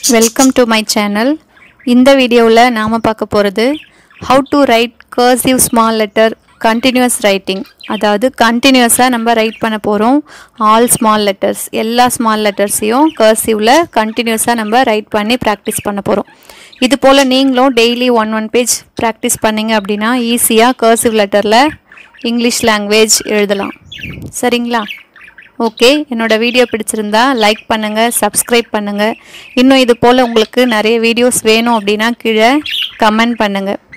welcome to my channel இந்த வீடியோவில் நாம் பார்க்க போகிறது how to write cursive small letter continuous writing அதாவது கண்டினியூஸாக நம்ம ரைட் பண்ண போகிறோம் ஆல் ஸ்மால் லெட்டர்ஸ் எல்லா ஸ்மால் லெட்டர்ஸையும் கர்சிவில் கண்டினியூஸாக நம்ம ரைட் பண்ணி ப்ராக்டிஸ் பண்ண போகிறோம் இது போல் நீங்களும் daily one one page practice பண்ணீங்க அப்படின்னா ஈஸியாக கர்சிவ் லெட்டரில் இங்கிலீஷ் லாங்குவேஜ் எழுதலாம் சரிங்களா ஓகே என்னோட வீடியோ பிடிச்சிருந்தா லைக் பண்ணுங்கள் சப்ஸ்கிரைப் பண்ணுங்கள் இன்னும் இது போல் உங்களுக்கு நிறைய வீடியோஸ் வேணும் அப்படின்னா கீழே கமெண்ட் பண்ணுங்கள்